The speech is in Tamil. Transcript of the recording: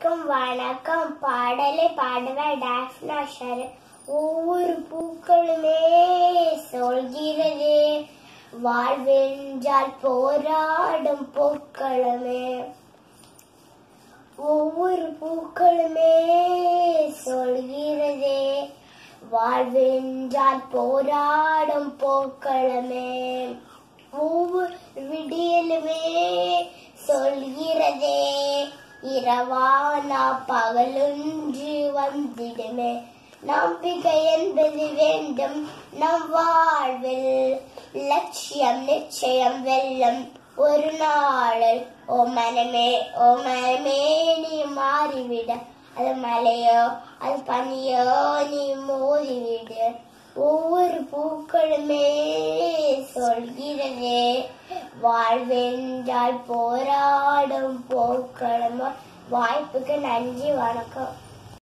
அனைவருக்கும் வணக்கம் பாடலை பாடுவார் டாஃப்னா ஷரன் ஒவ்வொரு பூக்களுமே சொல்கிறதே வாழ்வென்றால் போராடும் பூக்களுமே ஒவ்வொரு பூக்களுமே சொல்கிறதே வாழ்வென்றால் போராடும் பூக்களுமே ஒவ்வொரு விடியலுமே சொல்கிறதே இரவானா பகலொன்று வந்திடுமே நம்பிக்கை என்பது வேண்டும் நம் வாழ்வில் லட்சியம் நிச்சயம் வெல்லும் ஒரு நாளில் ஓ மனமே ஓ மனமே நீ மாறிவிட அது மலையோ அது பனியோ நீ மோதிவிடு ஒவ்வொரு பூக்களுமே சொல்கிறதே வாழ்வென்றால் போராடும் பூக்களும் வாய்ப்புக்கு நன்றி வணக்கம்